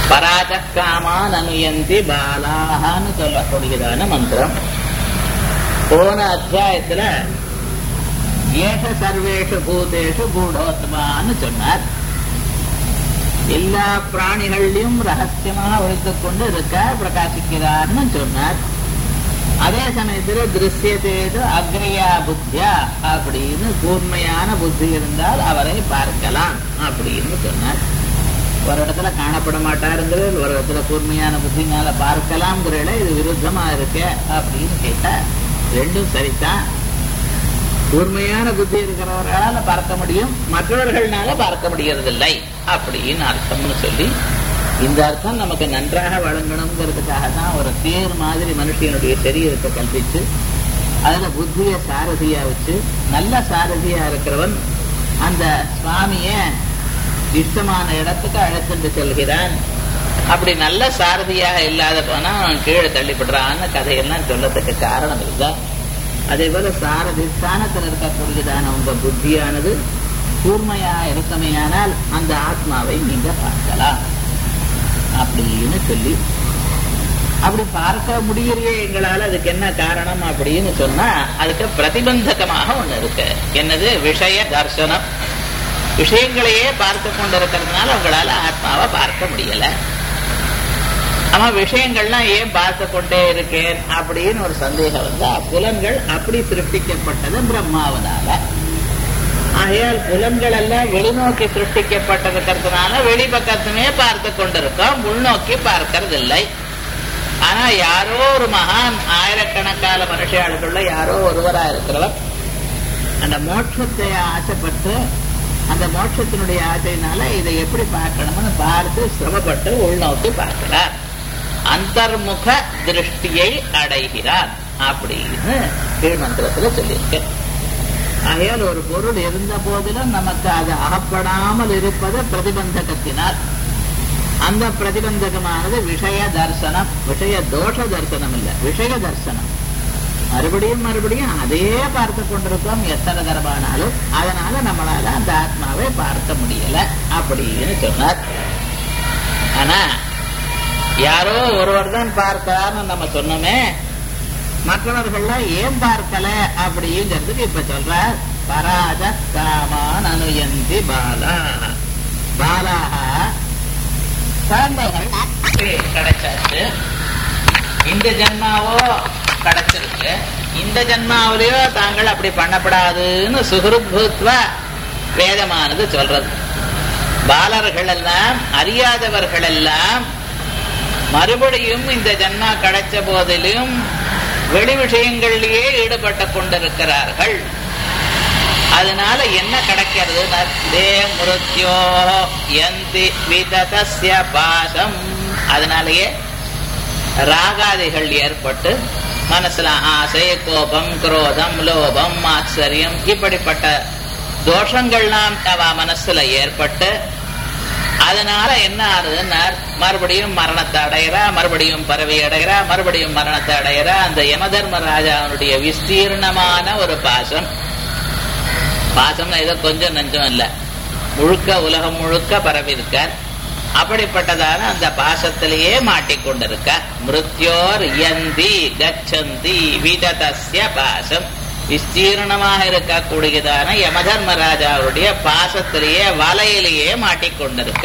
பராஜக்காமான் அனுயந்தி பாலாகான்னு சொல்லக்கூடியதான மந்திரம் போன அத்தியாயத்துல ஏஷ சர்வேஷு பூதேஷு கூடோத்மான்னு சொன்னார் எல்லா பிராணிகள்லயும் ரகசியமாக ஒழித்துக் கொண்டு இருக்க பிரகாசிக்கிறார்னு சொன்னார் அதே சமயத்துல திருஷ்யத்தேது அக்னியா புத்தியா அப்படின்னு கூர்மையான புத்தி இருந்தால் அவரை பார்க்கலாம் அப்படின்னு சொன்னார் ஒரு இடத்துல காணப்பட மாட்டாருங்கிறது ஒரு இடத்துல கூர்மையான புத்தினால பார்க்கலாம்ங்கிறத இது விருத்தமா இருக்க அப்படின்னு கேட்டா ரெண்டும் சரிதான் கூர்மையான புத்தி இருக்கிறவர்களால பார்க்க முடியும் மற்றவர்களால பார்க்க முடியறதில்லை அப்படின்னு அர்த்தம்னு சொல்லி இந்த அர்த்தம் நமக்கு நன்றாக வழங்கணுங்கிறதுக்காக தான் ஒரு தேர் மாதிரி மனுஷனுடைய சரீரத்தை கல்பிச்சு அதுல புத்திய சாரதியா வச்சு நல்ல சாரதியா இருக்கிறவன் அந்த சுவாமிய இஷ்டமான இடத்துக்கு அழைத்துட்டு செல்கிறான் அப்படி நல்ல சாரதியாக இல்லாத போனா அவன் கீழே தள்ளிப்படுறான்னு கதையெல்லாம் சொல்லத்துக்கு காரணம் இதுதான் அதே போல சாரதி ஸ்தானத்தில் இருக்கக்கூடியதான உங்க புத்தியானது கூர்மையா இருக்கமையானால் அந்த ஆத்மாவை நீங்க பார்க்கலாம் அப்படின்னு சொல்லி அப்படி பார்க்க முடியலையே எங்களால அதுக்கு என்ன காரணம் அப்படின்னு சொன்னா அதுக்கு பிரதிபந்தகமாக ஒண்ணு இருக்கு என்னது விஷய தர்சனம் விஷயங்களையே பார்த்து கொண்டிருக்கிறதுனால உங்களால ஆத்மாவை பார்க்க முடியல ஆமா விஷயங்கள்லாம் ஏன் பார்த்து கொண்டே இருக்கேன் அப்படின்னு ஒரு சந்தேகம் வந்தா புலன்கள் அப்படி சிருஷ்டிக்கப்பட்டது பிரம்மாவனால ஆகையால் புலன்கள் எல்லாம் வெளிநோக்கி சிருஷ்டிக்கப்பட்டிருக்கிறதுனால வெளிப்பக்கத்துமே பார்த்து கொண்டிருக்கோம் உள்நோக்கி பார்க்கறது இல்லை ஆனா யாரோ ஒரு மகான் ஆயிரக்கணக்கான மனுஷாளுக்குள்ள யாரோ ஒருவரா இருக்கிறவர் அந்த மோட்சத்தை ஆசைப்பட்டு அந்த மோட்சத்தினுடைய ஆசையினால இதை எப்படி பார்க்கணும்னு பார்த்து சிரமப்பட்டு உள்நோக்கி பார்க்கிறார் அந்தர்முக திருஷ்டியை அடைகிறார் அப்படின்னு கீழ்மந்திரத்துல சொல்லியிருக்கேன் ஆகையால் ஒரு பொருள் இருந்த போதிலும் நமக்கு அது அகப்படாமல் இருப்பது பிரதிபந்தகத்தினால் அந்த பிரதிபந்தகமானது விஷய தர்சனம் விஷய தோஷ தர்சனம் இல்ல விஷய தர்சனம் மறுபடியும் மறுபடியும் அதே பார்த்து கொண்டிருக்கோம் எத்தனை தரமானாலும் அதனால நம்மளால அந்த ஆத்மாவை பார்க்க முடியல அப்படின்னு சொன்னார் ஆனா யாரோ ஒருவர் தான் பார்த்தார்னு நம்ம சொன்னோமே மற்றவர்கள்லாம் ஏன் பார்க்கல அப்படிங்கிறதுக்கு இப்ப சொல்ற பராஜ காமான் அனுயந்தி பாலா பாலாக குழந்தைகள் கிடைச்சாச்சு இந்த ஜென்மாவோ கிடைச்சிருக்கு இந்த ஜென்மாவிலேயோ தாங்கள் அப்படி பண்ணப்படாதுன்னு சுகுருபூத்வ வேதமானது சொல்றது பாலர்கள் எல்லாம் அறியாதவர்கள் எல்லாம் மறுபடியும் இந்த ஜன்மா கிடைச்ச போதிலும் வெளி விஷயங்களிலேயே ஈடுபட்டு கொண்டிருக்கிறார்கள் அதனால என்ன கிடைக்கிறது தே மிருத்யோ எந்தி விததஸ்ய பாசம் அதனாலேயே ராகாதிகள் ஏற்பட்டு மனசுல ஆசை கோபம் குரோதம் லோபம் ஆச்சரியம் இப்படிப்பட்ட தோஷங்கள்லாம் அவ மனசுல ஏற்பட்டு அதனால என்ன ஆறுதுன்னா மறுபடியும் மரணத்தை அடைகிறா மறுபடியும் பறவை அடைகிறா மறுபடியும் மரணத்தை அடைகிறா அந்த யமதர்ம ராஜாவுடைய விஸ்தீர்ணமான ஒரு பாசம் பாசம்னா ஏதோ கொஞ்சம் நஞ்சம் இல்ல முழுக்க உலகம் முழுக்க பரவி இருக்கார் அப்படிப்பட்டதான அந்த பாசத்திலேயே மாட்டிக்கொண்டிருக்க மிருத்யோர் யந்தி கச்சந்தி விததஸ்ய பாசம் விஸ்தீர்ணமாக இருக்கக்கூடியதான யமதர்மராஜாவுடைய பாசத்திலேயே வலையிலேயே மாட்டிக்கொண்டிருக்க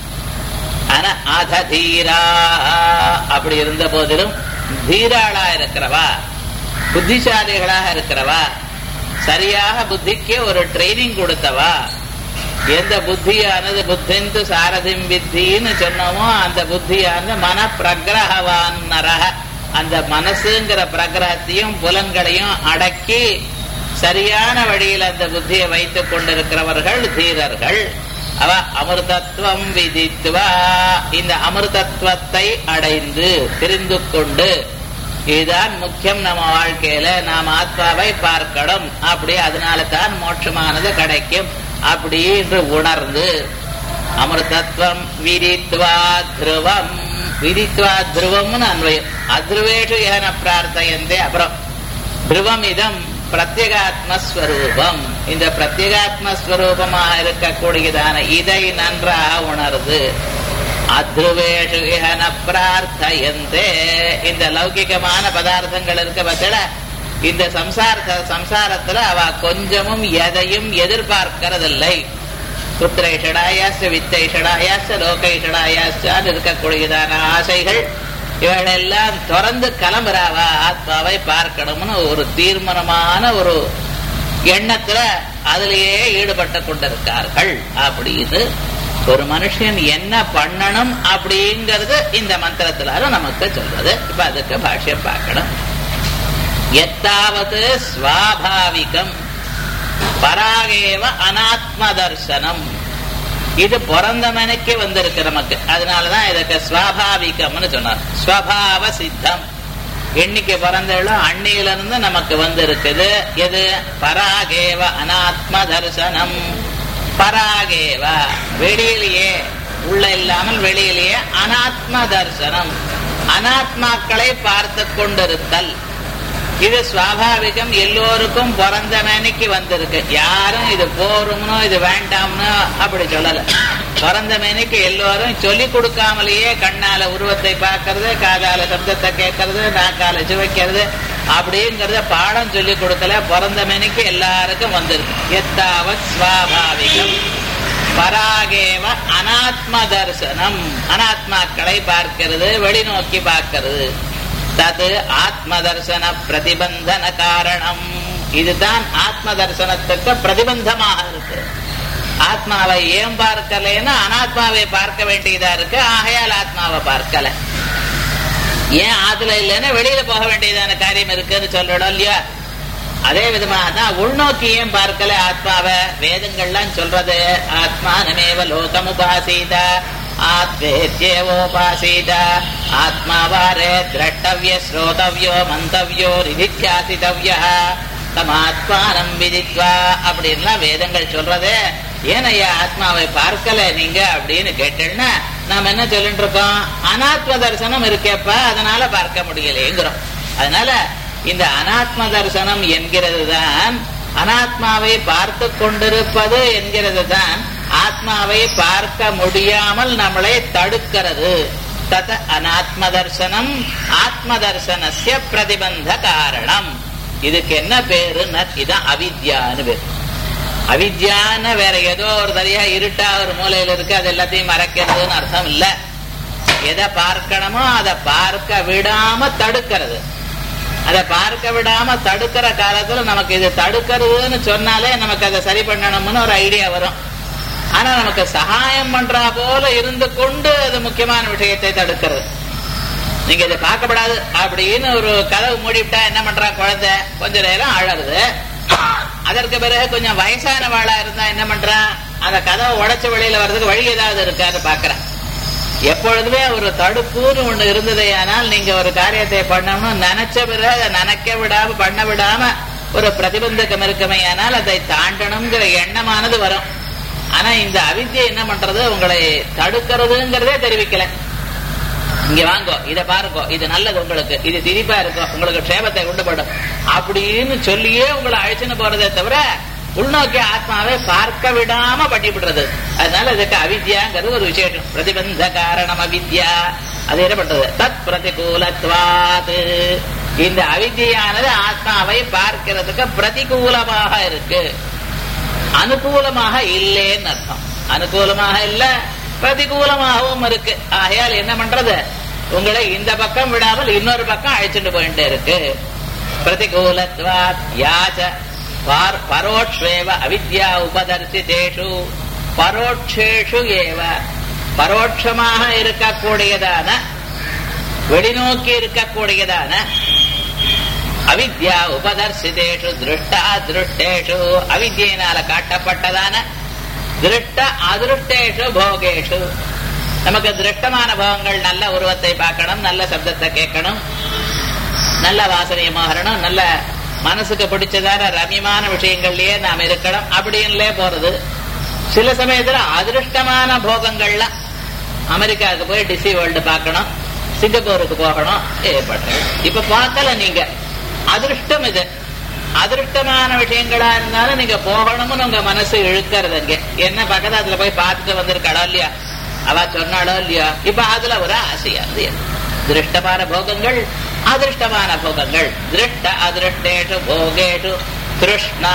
ஆனா அத தீரா அப்படி இருந்த போதிலும் தீராளா இருக்கிறவா புத்திசாலிகளாக இருக்கிறவா சரியாக புத்திக்கு ஒரு ட்ரைனிங் கொடுத்தவா எந்த புத்தியானது புத்திந்து சாரதிம் வித்தின்னு சொன்னோமோ அந்த புத்தியானது மன பிரகிரகவான் நரக அந்த மனசுங்கிற பிரகிரகத்தையும் புலன்களையும் அடக்கி சரியான வழியில் அந்த புத்தியை வைத்துக் கொண்டிருக்கிறவர்கள் தீரர்கள் அவ அமிர்தத்துவம் விதித்துவா இந்த அமிர்தத்துவத்தை அடைந்து தெரிந்து கொண்டு இதுதான் முக்கியம் நம்ம வாழ்க்கையில நாம் ஆத்மாவை பார்க்கணும் அப்படி அதனால தான் மோட்சமானது கிடைக்கும் அப்படி என்று உணர்ந்து அமிர்தத்துவம் விதித்வா துருவம் விதித்வா துருவம்னு அன்வயம் அத்ருவேஷு ஏன பிரார்த்தையந்தே அப்புறம் துருவம் இதம் பிரத்யேகாத்மஸ்வரூபம் இந்த பிரத்யேகாத்மஸ்வரூபமாக இருக்கக்கூடியதான இதை நன்றாக உணர்ந்து அத்ருவேஷு இஹன பிரார்த்தயந்தே இந்த லௌகிகமான பதார்த்தங்கள் இருக்க பட்சல இந்த சம்சார சம்சாரத்துல அவ கொஞ்சமும் எதையும் எதிர்பார்க்கிறதில்லை புத்திரைஷடாயாச வித்தைஷடாயாச லோகைஷடாயாச்சான் இருக்கக்கூடியதான ஆசைகள் இவளெல்லாம் திறந்து கிளம்புறாவா ஆத்மாவை பார்க்கணும்னு ஒரு தீர்மானமான ஒரு எண்ணத்துல அதிலேயே ஈடுபட்டு கொண்டிருக்கார்கள் அப்படின்னு ஒரு மனுஷன் என்ன பண்ணணும் அப்படிங்கறது இந்த மந்திரத்தினால நமக்கு சொல்றது இப்ப அதுக்கு பாஷ்யம் பார்க்கணும் எத்தாவது ஸ்வாபாவிகம் பராகேவ அனாத்ம தர்சனம் இது பிறந்த மனைக்கு வந்திருக்கு நமக்கு அதனாலதான் இதுக்கு ஸ்வாபாவிகம்னு சொன்னார் ஸ்வபாவ சித்தம் என்னைக்கு பிறந்தவளோ அன்னையில இருந்து நமக்கு வந்திருக்குது எது பராகேவ அனாத்ம தர்சனம் பராகேவ வெளியிலேயே உள்ள இல்லாமல் வெளியிலேயே அனாத்ம தர்சனம் அனாத்மாக்களை பார்த்து கொண்டிருத்தல் இது சுவாபாவிகம் எல்லோருக்கும் பிறந்த மேனைக்கு வந்திருக்கு யாரும் இது போரும்னோ இது வேண்டாம்னோ அப்படி சொல்லல பிறந்த மேனைக்கு எல்லோரும் சொல்லி கொடுக்காமலேயே கண்ணால உருவத்தை பார்க்கறது காதால சப்தத்தை கேட்கறது நாக்கால சுவைக்கிறது அப்படிங்கறத பாடம் சொல்லி கொடுக்கல பிறந்த மேனைக்கு எல்லாருக்கும் வந்திருக்கு எத்தாவத் சுவாபாவிகம் பராகேவ அனாத்ம தர்சனம் அனாத்மாக்களை பார்க்கிறது வெளிநோக்கி பார்க்கிறது தது ஆத்ம தர்சன பிரதிபந்தன காரணம் இதுதான் ஆத்ம தர்சனத்துக்கு பிரதிபந்தமாக இருக்கு ஆத்மாவை ஏன் பார்க்கலைன்னா அனாத்மாவை பார்க்க வேண்டியதா இருக்கு ஆகையால் ஆத்மாவை பார்க்கல ஏன் ஆத்துல இல்லைன்னா வெளியில போக வேண்டியதான காரியம் இருக்குன்னு சொல்லணும் இல்லையா அதே விதமாக தான் உள்நோக்கி ஏன் பார்க்கல ஆத்மாவை வேதங்கள்லாம் சொல்றது ஆத்மானமேவ லோகமுபாசீத ஆத்வேத்யேவோபாசீத ஆத்மாவாரே திரட்டவிய ஸ்ரோதவியோ மந்தவியோ ரிதித்யாசிதவிய தமாத்மானம் விதித்வா அப்படின்லாம் வேதங்கள் சொல்றது ஏன் ஐயா ஆத்மாவை பார்க்கல நீங்க அப்படின்னு கேட்டேன்னா நாம என்ன சொல்லிட்டு இருக்கோம் அனாத்ம தரிசனம் இருக்கேப்ப அதனால பார்க்க முடியலைங்கிறோம் அதனால இந்த அனாத்ம தரிசனம் என்கிறது தான் அனாத்மாவை பார்த்து கொண்டிருப்பது என்கிறது தான் ஆத்மாவை பார்க்க முடியாமல் நம்மளை தடுக்கிறது தத அனாத்ம தர்சனம் ஆத்ம தர்சனஸ்ய பிரதிபந்த காரணம் இதுக்கு என்ன பேரு இதான் அவித்யான்னு பேரு அவித்யான்னு வேற ஏதோ ஒரு தனியா இருட்டா ஒரு மூலையில இருக்கு அது எல்லாத்தையும் மறைக்கிறதுன்னு அர்த்தம் இல்ல எதை பார்க்கணுமோ அதை பார்க்க விடாம தடுக்கிறது அதை பார்க்க விடாம தடுக்கிற காலத்துல நமக்கு இது தடுக்கிறதுன்னு சொன்னாலே நமக்கு அதை சரி பண்ணணும்னு ஒரு ஐடியா வரும் ஆனா நமக்கு சகாயம் பண்றா போல இருந்து கொண்டு அது முக்கியமான விஷயத்தை தடுக்கிறது நீங்க இதை பார்க்கப்படாது அப்படின்னு ஒரு கதவு மூடிவிட்டா என்ன பண்றா குழந்தை கொஞ்ச நேரம் அழகுது அதற்கு பிறகு கொஞ்சம் வயசான வாழா இருந்தா என்ன பண்றா அந்த கதவை உடைச்சு வெளியில வர்றதுக்கு வழி ஏதாவது இருக்கான்னு பாக்குறேன் எப்பொழுதுமே ஒரு தடுப்புன்னு ஒண்ணு இருந்ததே ஆனால் நீங்க ஒரு காரியத்தை பண்ணணும்னு நினைச்ச பிறகு அதை நினைக்க விடாம பண்ண விடாம ஒரு பிரதிபந்தகம் இருக்குமே ஆனால் அதை தாண்டணுங்கிற எண்ணமானது வரும் ஆனா இந்த அவித்யை என்ன பண்றது உங்களை தடுக்கிறதுங்கிறதே தெரிவிக்கல இங்க வாங்கோ இத பாருங்கோ இது நல்லது உங்களுக்கு இது திரிப்பா இருக்கும் உங்களுக்கு க்ஷேமத்தை கொண்டு போடும் அப்படின்னு சொல்லியே உங்களை அழைச்சுன்னு போறதே தவிர உள்நோக்கி ஆத்மாவை பார்க்க விடாம பண்ணிவிடுறது அதனால இதுக்கு அவித்யாங்கிறது ஒரு விசேஷம் பிரதிபந்த காரணம் அவித்யா அது என்ன பண்றது தத் பிரதிகூலத்வாது இந்த அவித்யானது ஆத்மாவை பார்க்கிறதுக்கு பிரதிகூலமாக இருக்கு அனுகூலமாக இல்லேன்னு அர்த்தம் அனுகூலமாக இல்ல பிரதிகூலமாகவும் இருக்கு ஆகையால் என்ன பண்றது உங்களை இந்த பக்கம் விடாமல் இன்னொரு பக்கம் அழைச்சிட்டு போயிட்டே இருக்கு பிரதிகூலத்வாத் யாச்ச பரோட்சேவ அவித்யா உபதர்சிதேஷு பரோட்சேஷு ஏவ பரோட்சமாக இருக்கக்கூடியதான வெளிநோக்கி இருக்கக்கூடியதான அவித்யா உபதர்சிதேஷு திருஷ்டா திருஷ்டேஷு அவித்யினால காட்டப்பட்டதான திருஷ்ட அதிருஷ்டேஷு போகேஷு நமக்கு திருஷ்டமான போகங்கள் நல்ல உருவத்தை பார்க்கணும் நல்ல சப்தத்தை கேட்கணும் நல்ல வாசனையை மாறணும் நல்ல மனசுக்கு பிடிச்சதான ரம்யமான விஷயங்கள்லயே நாம் இருக்கணும் அப்படின்லே போறது சில சமயத்துல அதிருஷ்டமான போகங்கள்லாம் அமெரிக்காவுக்கு போய் டிசி வேர்ல்டு பார்க்கணும் சிங்கப்பூருக்கு போகணும் ஏற்படுறது இப்ப பார்க்கல நீங்க அதிருஷ்டம் இது அதிருஷ்டமான விஷயங்களா இருந்தாலும் நீங்க போகணும்னு உங்க மனசு இழுக்கிறது அங்க என்ன பக்கத்துல போய் பார்த்துட்டு வந்திருக்கடா இல்லையா அவ சொன்னாலோ இல்லையோ இப்ப அதுல ஒரு ஆசையானது இருக்கு. திருஷ்டமான போகங்கள் அதிருஷ்டமான போகங்கள் திருஷ்ட அதிருஷ்டேஷு போகேஷு திருஷ்ணா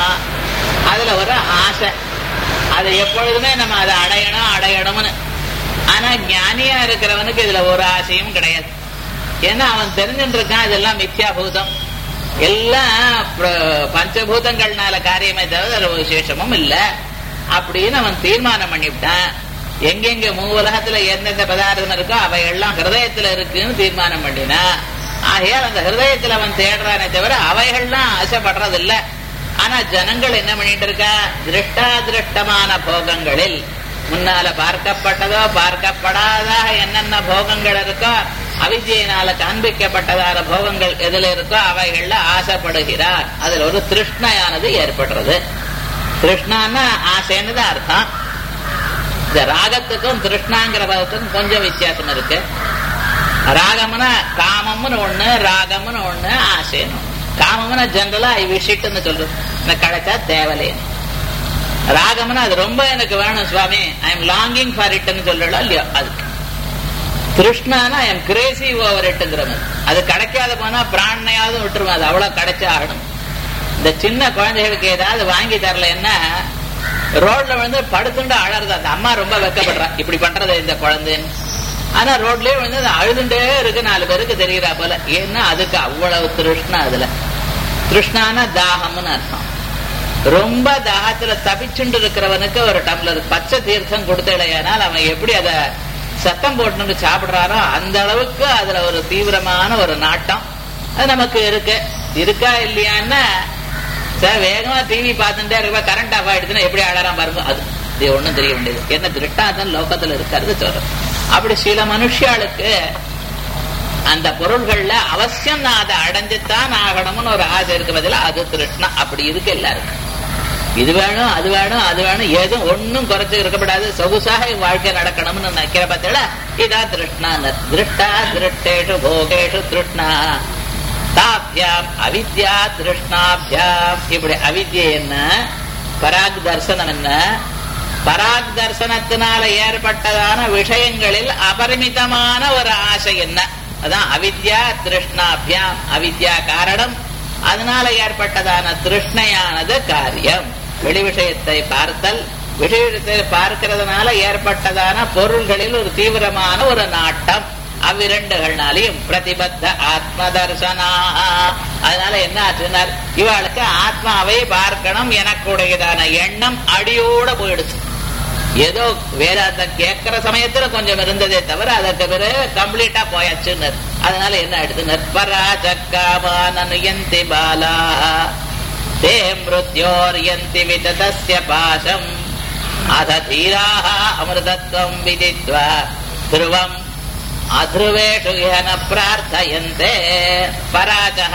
அதுல ஒரு ஆசை அது எப்பொழுதுமே நம்ம அதை அடையணும் அடையணும்னு ஆனா ஞானியா இருக்கிறவனுக்கு இதுல ஒரு ஆசையும் கிடையாது ஏன்னா அவன் தெரிஞ்சுட்டு இருக்கான் இதெல்லாம் மித்யாபூதம் எல்லாம் பிர- பஞ்சபூதங்கள்னால காரியமே தவிர வேற ஒரு விசேஷமும் இல்ல அப்படின்னு அவன் தீர்மானம் பண்ணிவிட்டான் எங்கெங்க மூ உலகத்துல எந்தெந்த பதார்த்தம் இருக்கோ அவை எல்லாம் ஹிருதயத்துல இருக்குன்னு தீர்மானம் பண்ணினா ஆகையால் அந்த ஹிருதயத்துல அவன் தேடுறானே தவிர அவைகள்லாம் ஆசைப்படுறது இல்ல ஆனா ஜனங்கள் என்ன பண்ணிட்டு இருக்கா திருஷ்டாதிருஷ்டமான போகங்களில் முன்னால பார்க்கப்பட்டதோ பார்க்கப்படாதா என்னென்ன போகங்கள் இருக்கோ அவித்யினால காண்பிக்கப்பட்டதான போகங்கள் எதுல இருக்கோ அவைகள்ல ஆசைப்படுகிறார் அதுல ஒரு திருஷ்ணையானது ஏற்படுறது திருஷ்ணான்னா ஆசைன்னு தான் அர்த்தம் இந்த ராகத்துக்கும் திருஷ்ணாங்கிற பதத்துக்கும் கொஞ்சம் வித்தியாசம் இருக்கு ராகம்னா காமம்னு ஒண்ணு ராகம்னு ஒண்ணு ஆசைன்னு ஒண்ணு. காமம்னா ஜெனரலா ஐ விஷிட்டுன்னு சொல்றது எனக்கு கிடைச்சா தேவலைன்னு ராகம்னா அது ரொம்ப எனக்கு வேணும் swami I am longing for இட்னு சொல்லலாம் இல்லையோ அதுக்கு கிருஷ்ணானா ஐ எம் கிரேசி ஓவர் இட்டுங்கிற மாதிரி அது கிடைக்காத போனா பிராணையாவது விட்டுருவோம் அது அவ்வளவு கிடைச்சே ஆகணும் இந்த சின்ன குழந்தைகளுக்கு ஏதாவது வாங்கி தரல என்ன ரோட்ல வந்து படுத்துண்டு அழறது அந்த அம்மா ரொம்ப வெக்கப்படுறா இப்படி பண்றது இந்த குழந்தைன்னு ஆனா ரோட்லயே வந்து அது அழுதுண்டே இருக்கு நாலு பேருக்கு தெரிகிறா போல ஏன்னா அதுக்கு அவ்வளவு திருஷ்ணா அதுல திருஷ்ணானா தாகம்னு அர்த்தம் ரொம்ப தாகத்துல தபிச்சுண்டு இருக்கிறவனுக்கு ஒரு டம்ளர் பச்சை தீர்த்தம் கொடுத்தடையானால் அவன் எப்படி அத சத்தம் போட்டு சாப்பிடுறாரோ அந்த அளவுக்கு அதுல ஒரு தீவிரமான ஒரு நாட்டம் அது நமக்கு இருக்கு இருக்கா இல்லையான்னா சார் வேகமா டிவி பார்த்துட்டே இருக்க கரண்ட் ஆஃப் ஆயிடுச்சுன்னா எப்படி அழறான் பாருங்க அது இது ஒண்ணும் தெரிய வேண்டியது என்ன திருட்டாதான் லோகத்துல இருக்கிறது சொல்றேன் அப்படி சில மனுஷாளுக்கு அந்த பொருள்கள்ல அவசியம் நான் அதை அடைஞ்சுத்தான் ஆகணும்னு ஒரு ஆசை இருக்கு பதிலா அது திருஷ்ணா அப்படி இருக்கு எல்லாருக்கும் இது வேணும் அது வேணும் அது வேணும் ஏதும் ஒன்னும் குறைச்சு இருக்கப்படாது சொகுசாக வாழ்க்கை நடக்கணும்னு நினைக்கிற பார்த்தா இதா திருஷ்ணா திருஷ்டா திருஷ்டேஷு போகேஷு திருஷ்ணா தாபியாம் அவித்யா திருஷ்ணாபியாம் இப்படி அவித்யை என்ன பராக் தர்சனம் என்ன பராக் தர்சனத்தினால ஏற்பட்டதான விஷயங்களில் அபரிமிதமான ஒரு ஆசை என்ன அதான் அவித்யா திருஷ்ணாபியாம் அவித்யா காரணம் அதனால ஏற்பட்டதான திருஷ்ணையானது காரியம் வெளி விஷயத்தை பார்த்தல் விஷயத்தை பார்க்கிறதுனால ஏற்பட்டதான பொருள்களில் ஒரு தீவிரமான ஒரு நாட்டம் அவ்விரண்டுகள்னாலையும் பிரதிபத்த ஆத்ம தர்சனா அதனால என்ன ஆச்சுன்னார் இவாளுக்கு ஆத்மாவை பார்க்கணும் எனக்குடையதான எண்ணம் அடியோட போயிடுச்சு ஏதோ வேதாந்தம் கேட்கிற சமயத்துல கொஞ்சம் இருந்ததே தவிர அதற்கு பிறகு கம்ப்ளீட்டா போயாச்சுன்னு அதனால என்ன ஆயிடுது நற்பரா சக்காமானயந்தி பாலா தே மிருத்யோர்யந்தி விததஸ்ய பாசம் அத தீராக அமிர்தத்வம் விதித்வா துருவம் அத்ருவேஷு என பிரார்த்தயந்தே பராஜக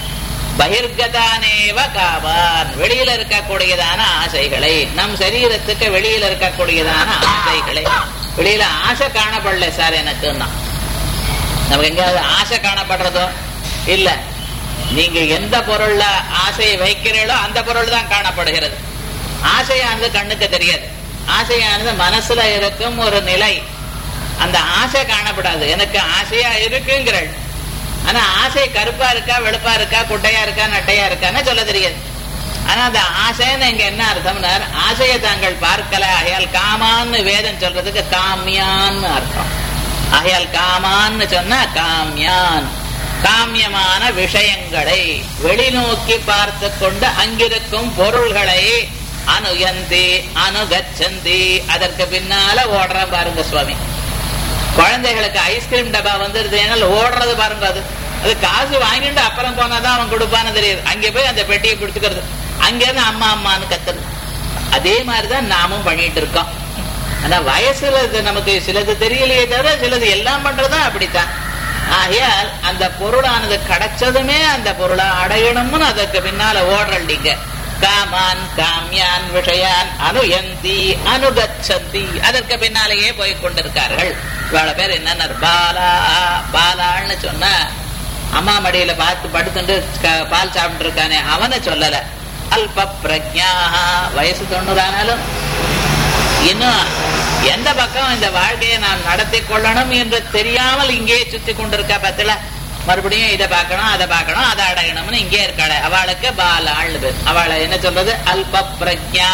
பகிர்கதானேவ காமான் வெளியில இருக்கக்கூடியதான ஆசைகளை நம் சரீரத்துக்கு வெளியில இருக்கக்கூடியதான ஆசைகளை வெளியில ஆசை காணப்படல சார் எனக்குன்னா நமக்கு எங்கேயாவது ஆசை காணப்படுறதோ இல்ல நீங்க எந்த பொருள்ல ஆசையை வைக்கிறீங்களோ அந்த பொருள் தான் காணப்படுகிறது ஆசையானது கண்ணுக்கு தெரியாது ஆசையானது மனசுல இருக்கும் ஒரு நிலை அந்த ஆசை காணப்படாது எனக்கு ஆசையா இருக்குங்கிறாள் ஆனா ஆசை கருப்பா இருக்கா வெளுப்பா இருக்கா குட்டையா இருக்கா நட்டையா இருக்கான்னு சொல்ல தெரியாது ஆனா அந்த ஆசைன்னு இங்க என்ன அர்த்தம்னா ஆசையை தாங்கள் பார்க்கல ஆகையால் காமான்னு வேதம் சொல்றதுக்கு காமியான்னு அர்த்தம் ஆகையால் காமான்னு சொன்னா காமியான் காமியமான விஷயங்களை வெளிநோக்கி பார்த்து கொண்டு அங்கிருக்கும் பொருள்களை அனுயந்தி அனுகச்சந்தி அதற்கு பின்னால ஓடுற பாருங்க சுவாமி குழந்தைகளுக்கு ஐஸ்கிரீம் டப்பா வந்துருது ஓடுறது பாருங்க அது அது காசு வாங்கிட்டு அப்புறம் போனாதான் அவன் கொடுப்பான்னு தெரியுது அங்க போய் அந்த பெட்டியை பிடிச்சுக்கிறது அங்க இருந்து அம்மா அம்மான்னு கத்துறது அதே மாதிரிதான் நாமும் பண்ணிட்டு இருக்கோம் ஆனா வயசுல இது நமக்கு சிலது தெரியலையே தவிர சிலது எல்லாம் பண்றதும் அப்படித்தான் ஆகையால் அந்த பொருளானது கிடைச்சதுமே அந்த பொருளை அடையணும்னு அதற்கு பின்னால ஓடுறீங்க காமான் காமியான் விஷயான் அனுயந்தி அனுகச்சந்தி அதற்கு பின்னாலேயே போய் கொண்டிருக்கார்கள் இவ்வளவு பேர் என்ன பாலா பாலான்னு சொன்னா அம்மா மடியில பார்த்து படுத்துட்டு க- பால் சாப்பிட்டு இருக்கானே அவனை சொல்லல அல்ப பிரஜா வயசு தொண்ணூறு ஆனாலும் இன்னும் எந்த பக்கம் இந்த வாழ்க்கையை நாம் நடத்தி கொள்ளணும் என்று தெரியாமல் இங்கே சுத்தி கொண்டிருக்கா பத்தில மறுபடியும் இதை பார்க்கணும் அதை பார்க்கணும் அதை அடையணும்னு இங்கே இருக்காள அவளுக்கு பாலாள் பேர் அவளை என்ன சொல்றது அல்ப பிரஜா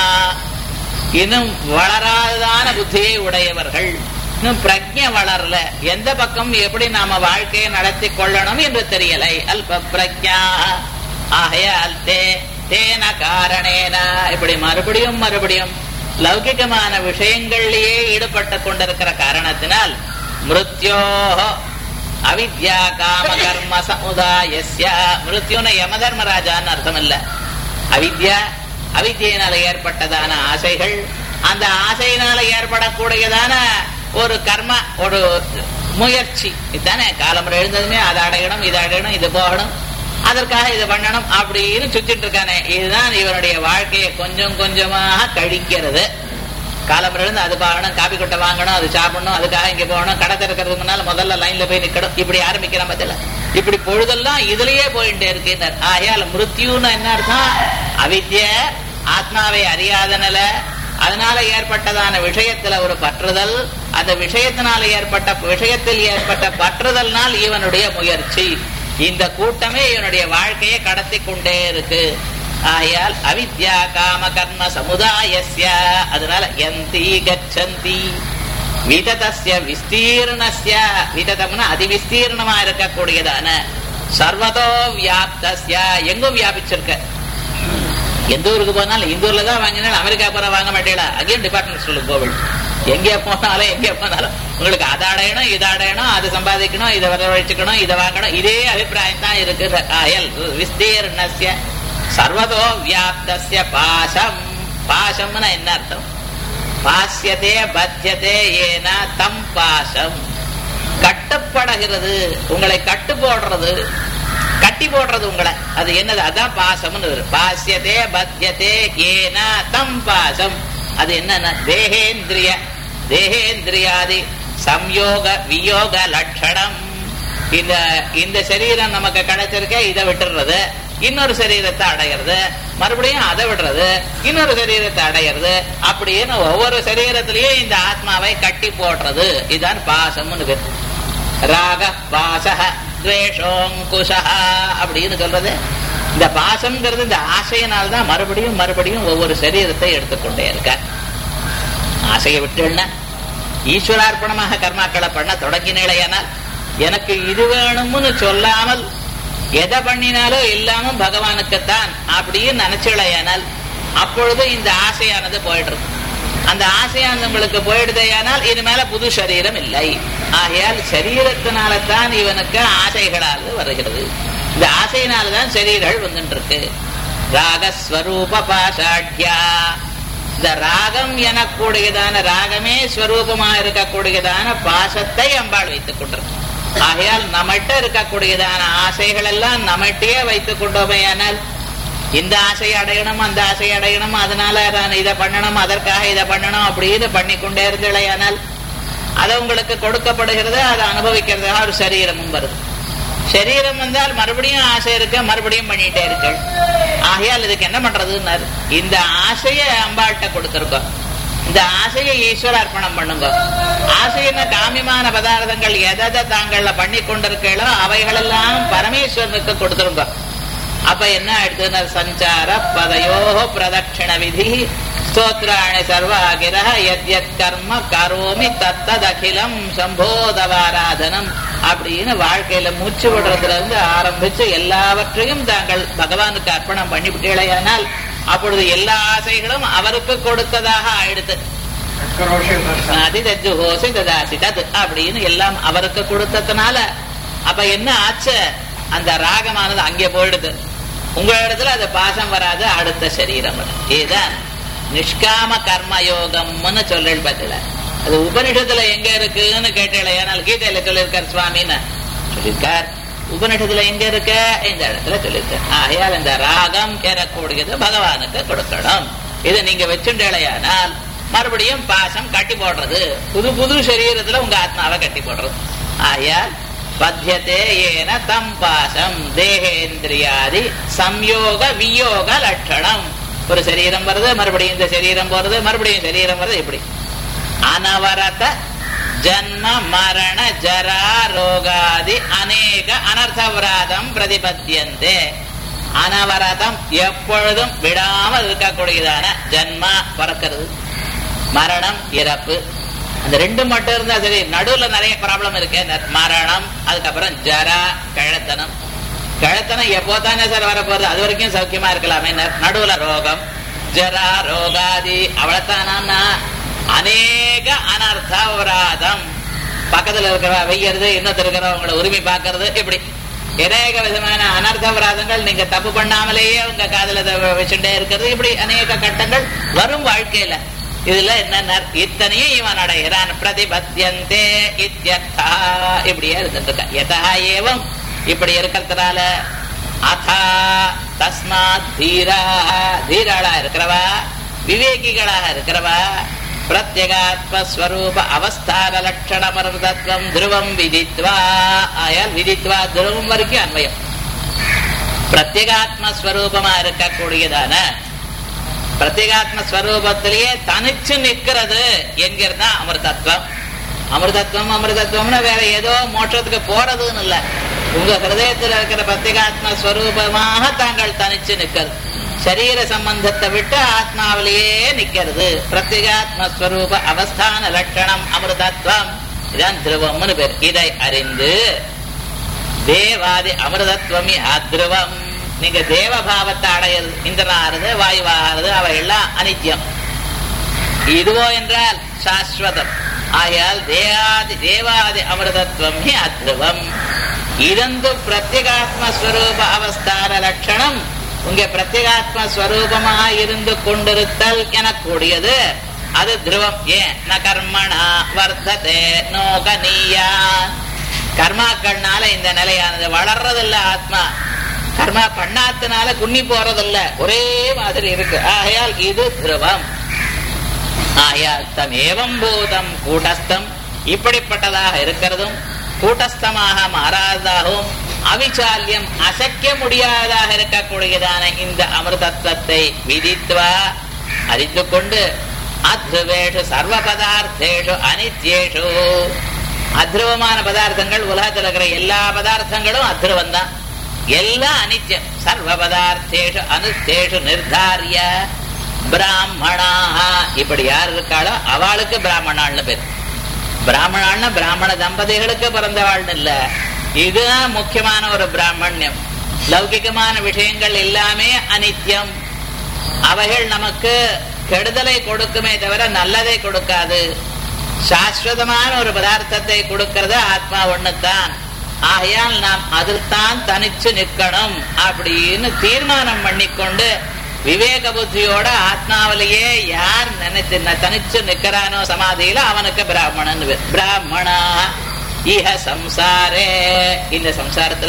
இன்னும் வளராததான புத்தியை உடையவர்கள் இன்னும் பிரஜை வளரல எந்த பக்கம் எப்படி நாம வாழ்க்கையை நடத்தி கொள்ளணும் என்று தெரியலை அல்ப பிரஜா ஆகையால் தே தேன காரணேன இப்படி மறுபடியும் மறுபடியும் லௌகிகமான விஷயங்களிலேயே ஈடுபட்டு கொண்டிருக்கிற காரணத்தினால் மிருத்யோ அவித்யா காம கர்ம சமுதாயஸ்ய மிருத்யுன யம தர்மராஜான்னு அர்த்தம் இல்ல அவித்யா அவித்தியினால ஏற்பட்டதான ஆசைகள் அந்த ஆசையினால ஏற்படக்கூடியதான ஒரு கர்ம ஒரு முயற்சி இதுதானே காலம் எழுந்ததுமே அதை அடையணும் இதை அடையணும் இது போகணும் அதற்காக இதை பண்ணணும் அப்படின்னு சுத்திட்டு இருக்கானே இதுதான் இவனுடைய வாழ்க்கையை கொஞ்சம் கொஞ்சமாக கழிக்கிறது காலம் இருந்து அது பார்க்கணும் காப்பி கொட்டை வாங்கணும் அது சாப்பிடணும் அதுக்காக இங்க போகணும் கடை திறக்கிறதுக்கு முன்னால முதல்ல லைன்ல போய் நிக்கணும் இப்படி ஆரம்பிக்கிறான் பதில இப்படி பொழுதெல்லாம் இதுலயே போயிட்டே இருக்கு ஆகையால் மிருத்யுன்னு என்ன அர்த்தம் அவித்ய ஆத்மாவை அறியாத நிலை அதனால ஏற்பட்டதான விஷயத்துல ஒரு பற்றுதல் அந்த விஷயத்தினால ஏற்பட்ட விஷயத்தில் ஏற்பட்ட பற்றுதல்னால் இவனுடைய முயற்சி இந்த கூட்டமே இவனுடைய வாழ்க்கையை கடத்தி கொண்டே இருக்கு ஆயால் அவித்யா காம கர்ம சமுதாயஸ்ய அதனால எந்தி கச்சந்தி விததஸ்ய விஸ்தீர்ணஸ்ய விததம்னா அதிவிஸ்தீர்ணமா இருக்கக்கூடியதான சர்வதோ வியாப்தஸ்ய எங்கும் வியாபிச்சிருக்க எந்த ஊருக்கு போனாலும் இந்த ஊர்ல தான் வாங்கினாலும் அமெரிக்கா போற வாங்க மாட்டேடா அகைன் டிபார்ட்மெண்ட் ஸ்டோருக்கு போவல் எங்கே போனாலும் எங்கே போனாலும் உங்களுக்கு அதை அடையணும் இதை அடையணும் அதை சம்பாதிக்கணும் இதை வரவழைச்சுக்கணும் இதை வாங்கணும் இதே அபிப்பிராயம் தான் இருக்கு அயல் விஸ்தீர்ணஸ்ய சர்வதோ வியாப்தஸ்ய பாசம் பாசம்னா என்ன அர்த்தம் பாசியதே பத்தியதே ஏனா தம் பாசம் கட்டுப்படுகிறது உங்களை கட்டு போடுறது கட்டி போடுறது உங்களை அது என்னது அதான் பாசம்னு பாசியதே பத்தியதே ஏனா தம் பாசம் அது என்னன்னா தேகேந்திரிய தேகேந்திரியாதி சம்யோக வியோக லட்சணம் இந்த இந்த சரீரம் நமக்கு கிடைச்சிருக்க இதை விட்டுறது இன்னொரு சரீரத்தை அடையிறது மறுபடியும் அதை விடுறது இன்னொரு சரீரத்தை அடையிறது அப்படின்னு ஒவ்வொரு சரீரத்திலையும் இந்த ஆத்மாவை கட்டி போடுறது இதுதான் பாசம்னு பேர் ராக பாசக துவேஷோங்குஷா அப்படின்னு சொல்றது இந்த பாசம்ங்கிறது இந்த ஆசையினால்தான் மறுபடியும் மறுபடியும் ஒவ்வொரு சரீரத்தை எடுத்துக்கொண்டே இருக்க ஆசையை விட்டுன்னா ஈஸ்வரார்ப்பணமாக கர்மாக்களை பண்ண தொடங்கினேலையானால் எனக்கு இது வேணும்னு சொல்லாமல் எதை பண்ணினாலோ இல்லாம பகவானுக்குத்தான் அப்படின்னு நினைச்சுளையானால் அப்பொழுது இந்த ஆசையானது போயிடுறது அந்த ஆசையானது உங்களுக்கு போயிடுதையானால் இனிமேல புது சரீரம் இல்லை ஆகையால் சரீரத்தினால தான் இவனுக்கு ஆசைகளால் வருகிறது இந்த ஆசையினால்தான் சரீரங்கள் வந்துட்டு இருக்கு ராகஸ்வரூப பாஷாட்யா இந்த ராகம் எனக்கூடியதான ராகமே ஸ்வரூபமா இருக்கக்கூடியதான பாசத்தை அம்பாள் வைத்துக் கொண்டிருக்கு ஆகையால் நம்மகிட்ட இருக்கக்கூடியதான ஆசைகள் எல்லாம் நம்மகிட்டயே வைத்துக் கொண்டோமையானால் இந்த ஆசை அடையணும் அந்த ஆசை அடையணும் அதனால நான் இதை பண்ணணும் அதற்காக இதை பண்ணணும் அப்படின்னு பண்ணிக்கொண்டே இருக்கலையானால் அது உங்களுக்கு கொடுக்கப்படுகிறது அதை அனுபவிக்கிறதுக்காக ஒரு சரீரமும் வருது சரீரம் வந்தால் மறுபடியும் ஆசை இருக்க மறுபடியும் பண்ணிட்டே இருக்கு ஆகையால் இதுக்கு என்ன பண்றதுன்னாரு இந்த ஆசையை அம்பாள்கிட்ட கொடுத்துருக்கோம் இந்த ஆசையை ஈஸ்வர அர்ப்பணம் பண்ணுங்க ஆசையின காமியமான பதார்த்தங்கள் எதை தாங்கள்ல பண்ணி கொண்டிருக்கீங்களோ அவைகளெல்லாம் பரமேஸ்வரனுக்கு கொடுத்துருங்க அப்ப என்ன ஆயிடுதுன்னா சஞ்சார பதையோ பிரதட்சிண விதி ஸ்தோத்ராணி சர்வாகிர எத் கர்ம கரோமி தத்தத் அகிலம் சம்போதவாராதனம் அப்படின்னு வாழ்க்கையில மூச்சு விடுறதுல இருந்து ஆரம்பிச்சு எல்லாவற்றையும் தாங்கள் பகவானுக்கு அர்ப்பணம் பண்ணிவிட்டீர்களேயானால் அப்பொழுது எல்லா ஆசைகளும் அவருக்கு கொடுத்ததாக ஆயிடுது அதிதஜு ஹோசி ததாசி தத் அப்படின்னு எல்லாம் அவருக்கு கொடுத்ததுனால அப்ப என்ன ஆச்சு அந்த ராகமானது அங்கே போயிடுது உங்க இடத்துல அது பாசம் வராது அடுத்த சரீரம் இதுதான் நிஷ்காம கர்ம யோகம்னு சொல்றேன் பார்த்தல அது உபனிஷத்துல எங்க இருக்குன்னு கேட்டேன் ஏனால் கீதையில சொல்லியிருக்கார் சுவாமின்னு சொல்லியிருக்கார் உபனிஷத்துல எங்க இருக்க இந்த இடத்துல சொல்லியிருக்க ஆகையால் இந்த ராகம் ஏறக்கூடியது பகவானுக்கு கொடுக்கணும் இதை நீங்க வச்சுட்டேலையானால் மறுபடியும் பாசம் கட்டி போடுறது புது புது சரீரத்துல உங்க ஆத்மாவை கட்டி போடுறது ஆகையால் பத்தியதே ஏன தம் பாசம் தேகேந்திரியாதி சம்யோக வியோக லட்சணம் ஒரு சரீரம் வருது மறுபடியும் இந்த சரீரம் போறது மறுபடியும் சரீரம் வருது இப்படி அனவரத ஜன்ம மரண ஜரா ரோகாதி அநேக அனர்த்தவிராதம் பிரதிபத்தியந்தே அனவரதம் எப்பொழுதும் விடாமல் இருக்கக்கூடியதான ஜன்மா பிறக்கிறது மரணம் இறப்பு அந்த ரெண்டு மட்டும் இருந்தா சரி நடுவுல நிறைய ப்ராப்ளம் இருக்கு இந்த மரணம் அதுக்கப்புறம் ஜரா கழத்தனம் கழத்தனம் எப்போ தானே சார் வரப்போறது அது வரைக்கும் சௌக்கியமா இருக்கலாமே நடுவுல ரோகம் ஜரா ரோகாதி அவ்வளவுதானா அநேக அனர்த்தவராதம் பக்கத்துல இருக்கிறவ வெய்யறது இன்னொருத்தர் இருக்கிறவங்கள உரிமை பார்க்கறது இப்படி அநேக விதமான அனர்த்தவராதங்கள் நீங்க தப்பு பண்ணாமலேயே உங்க காதல வச்சுட்டே இருக்கிறது இப்படி அநேக கட்டங்கள் வரும் வாழ்க்கையில இதுல என்ன இத்தனையும் இவன் அடைகிறான் பிரதிபத்தியந்தே இத்தியர்த்தா இப்படியே இருந்துருக்க யதா ஏவம் இப்படி இருக்கிறதுனால அதா தஸ்மாத் தீரா தீராளா இருக்கிறவா விவேகிகளாக இருக்கிறவா பிரத்யேகாத்மஸ்வரூப அவஸ்தான லட்சண மருதத்வம் துருவம் விதித்வா ஆயால் விதித்வா துருவம் வரைக்கும் அன்வயம் பிரத்யேகாத்மஸ்வரூபமா இருக்கக்கூடியதான பிரத்யேகாத்ம ஸ்வரூபத்திலேயே தனிச்சு நிற்கிறது என்கிறதா அமிர்தத்வம் அமிர்தத்வம் அமிர்தத்வம்னு வேற ஏதோ மோட்சத்துக்கு போறதுன்னு இல்ல உங்க ஹிருதயத்தில் இருக்கிற பிரத்யேகாத்ம ஸ்வரூபமாக தாங்கள் தனிச்சு நிற்கிறது சரீர சம்பந்தத்தை விட்டு ஆத்மாவிலேயே நிக்கிறது பிரத்யேகாத்ம ஸ்வரூப அவஸ்தான லட்சணம் அமிர்தத்வம் இதான் திருவம்னு பேர் இதை அறிந்து தேவாதி அமிர்தத்வமி அத்ருவம் நீங்க தேவபாவத்தை அடையிறது இந்திரனாகிறது வாயுவாகிறது அவை எல்லாம் அனித்யம் இதுவோ என்றால் சாஸ்வதம் ஆகையால் தேவாதி தேவாதி அமிர்தத்வம் ஹி அத்ருவம் இதந்து பிரத்யேகாத்ம ஸ்வரூப அவஸ்தான லட்சணம் உங்க பிரத்யேகாத்ம ஸ்வரூபமாக இருந்து கொண்டிருத்தல் எனக்கூடியது அது துருவம் ஏன் ந கர்மணா வர்த்ததே நோகனீயா கர்மாக்கள்னால இந்த நிலையானது வளர்றதில்ல ஆத்மா கர்மா பண்ணாத்தினால குன்னி போறதில்ல ஒரே மாதிரி இருக்கு ஆகையால் இது துருவம் ஆகையால் தம் ஏவம் பூதம் கூட்டஸ்தம் இப்படிப்பட்டதாக இருக்கிறதும் கூட்டஸ்தமாக மாறாததாகவும் அவிச்சால்யம் அசைக்க முடியாததாக இருக்கக்கூடியதான இந்த அமிர்தத்துவத்தை விதித்வா அறிந்து கொண்டு அத்ருவேஷு சர்வ பதார்த்தேஷு அனித்யேஷு அத்ருவமான பதார்த்தங்கள் உலகத்தில் இருக்கிற எல்லா பதார்த்தங்களும் அத்ருவம் தான் எல்லாம் அனித்யம் சர்வ பதார்த்தேஷு அனுத்தேஷு நிர்தாரிய பிராமணா இப்படி யார் இருக்காளோ அவளுக்கு பிராமணாள்னு பேர் பிராமணாள்னா பிராமண தம்பதிகளுக்கு பிறந்தவாள்னு இல்ல இதுதான் முக்கியமான ஒரு பிராமணியம் லௌகிகமான விஷயங்கள் எல்லாமே அனித்யம் அவைகள் நமக்கு கெடுதலை கொடுக்குமே தவிர நல்லதை கொடுக்காது சாஸ்வதமான ஒரு பதார்த்தத்தை கொடுக்கிறது ஆத்மா ஒண்ணுதான் ஆகையால் நாம் அதில்தான் தனிச்சு நிற்கணும் அப்படின்னு தீர்மானம் பண்ணிக்கொண்டு விவேக புத்தியோட ஆத்மாவிலேயே யார் நினைச்சு தனிச்சு நிக்கிறானோ சமாதியில அவனுக்கு பிராமணன் பிராமணா இஹ சம்சாரே இந்த சம்சாரத்துல